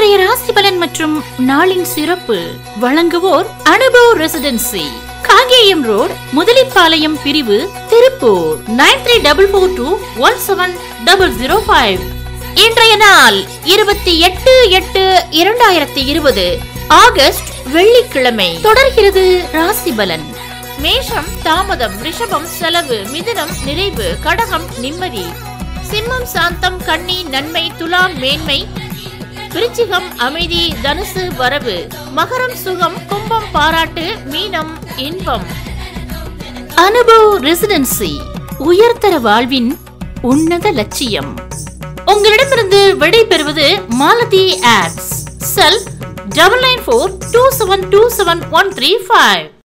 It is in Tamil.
இன்றைய ராசி பலன் மற்றும் நாளின் சிறப்பு வழங்குவோர் அனுபவ் ரெசிடென்சி காங்கேயம் ரோட் முதலிப்பாளையம் பிரிவு Tiruppur nine three double four two one seven double zero five இன்றைய நாள் இருபத்தி எட்டு எட்டு இரண்டாயிரத்தி இருபது ஆகஸ்ட் வெள்ளிக்கிழமை தொடர்கிறது ராசி பலன் மேஷம் தாமதம் ரிஷபம் செலவு மிதுனம் நிறைவு கடகம் நிம்மதி சிம்மம் சாந்தம் கன்னி நன்மை துலாம் மேன்மை விருச்சிகம் அமைதி தனுசு வரவு மகரம் சுகம் கும்பம் பாராட்டு மீனம் இன்பம் அனுபவ் ரெசிடென்சி உயர்தர வாழ்வின் உன்னத லட்சியம் உங்களிடமிருந்து விடை பெறுவது Malathi apps cell double nine four two seven two seven one three five